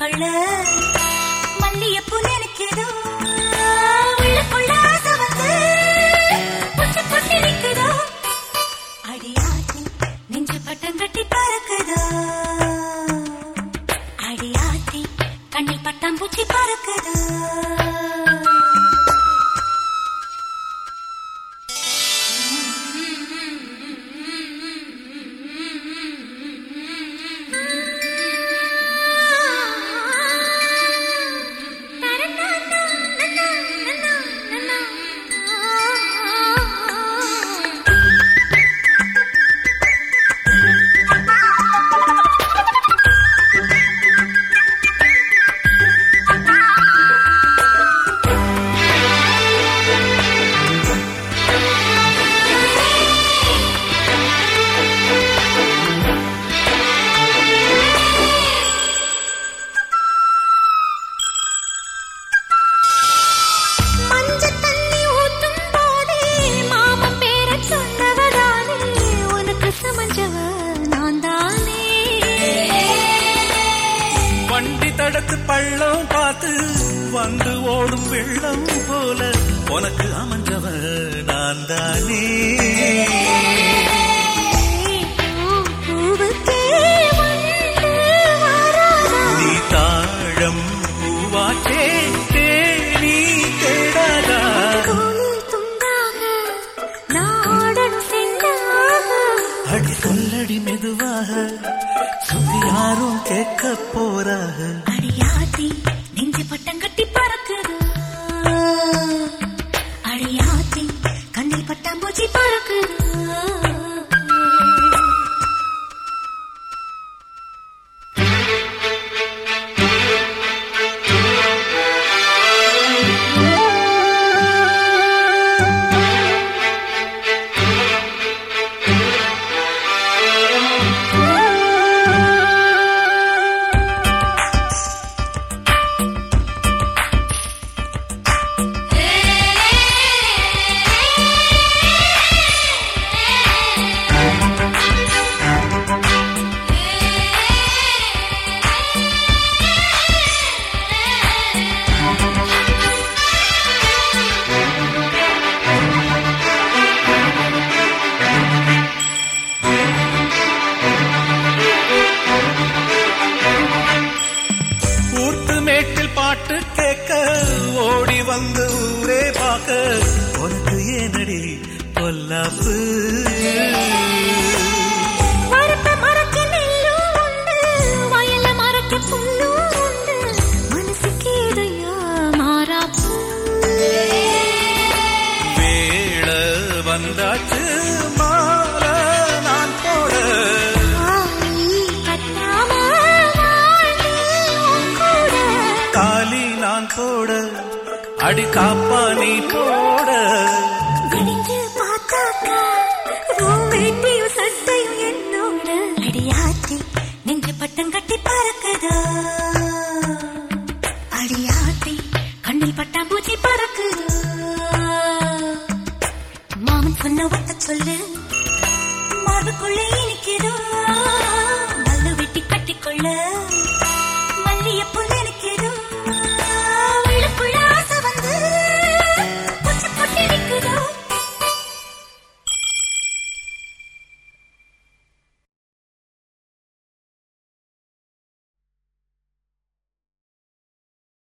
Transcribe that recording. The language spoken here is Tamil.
கொள்ள மல்லியப்பூ நினைக்குதோ உள்ளுக்குள்ள ஆசை வந்து புச்சு புட்டு நிக்குதோ அடியாத்தி நெஞ்சு பட்டம் கட்டி பறக்குதோ அடியாத்தி கண்ணில் பட்டம் பூச்சி பறக்குதோ மஞ்சள் தண்ணி ஊத்தும் போதே மாமன் பேரை சொன்னவதானே உனக்கு சமஞ்சவ நான் தானே வண்டி தடத்து பள்ளம் பார்த்து வந்து ஓடும் வெள்ளம் போல உனக்கு அமைஞ்சவ நான் தானே பூவுக்கே வந்து வராதா நீ தாழம் பூவாச்சே தேனி தேடாதா கோலில் துண்டாக நாடன் சென்றாக அடி சொல்லடி மெதுவாக சுத்தி யாரும் கேட்க போறாக அடியாத்தி நெஞ்சு பட்டம் கட்டி பறக்குது அடியாத்தி கண்ணில் பட்டாம்பூச்சி பறக்குது ஊட்டு மேட்டில் பாட்டு கேட்க ஓடி வந்து ஊரே பார்க்க உனக்கு ஏனடி பொல்லாப்பு மரத்த மரக்க நெல்லும் உண்டு வயல்ல மரக்க புல்லும் உண்டு மனசுக்கு ஏதையா மாறாப்பு வேள வந்தாச்சு மாலை நான் போட ஆவி கட்டாம வாழ்ந்தே உன் கூட காலி நான் போட அடி காப்பா நீ போட விடிஞ்சு பார்த்தாக்கா உன் வேட்டியும் சட்டையும் என்னோட அடியாத்தி நெஞ்சு பட்டம் கட்டி பறக்குதோ அடியாத்தி கண்ணில் பட்டாம்பூச்சி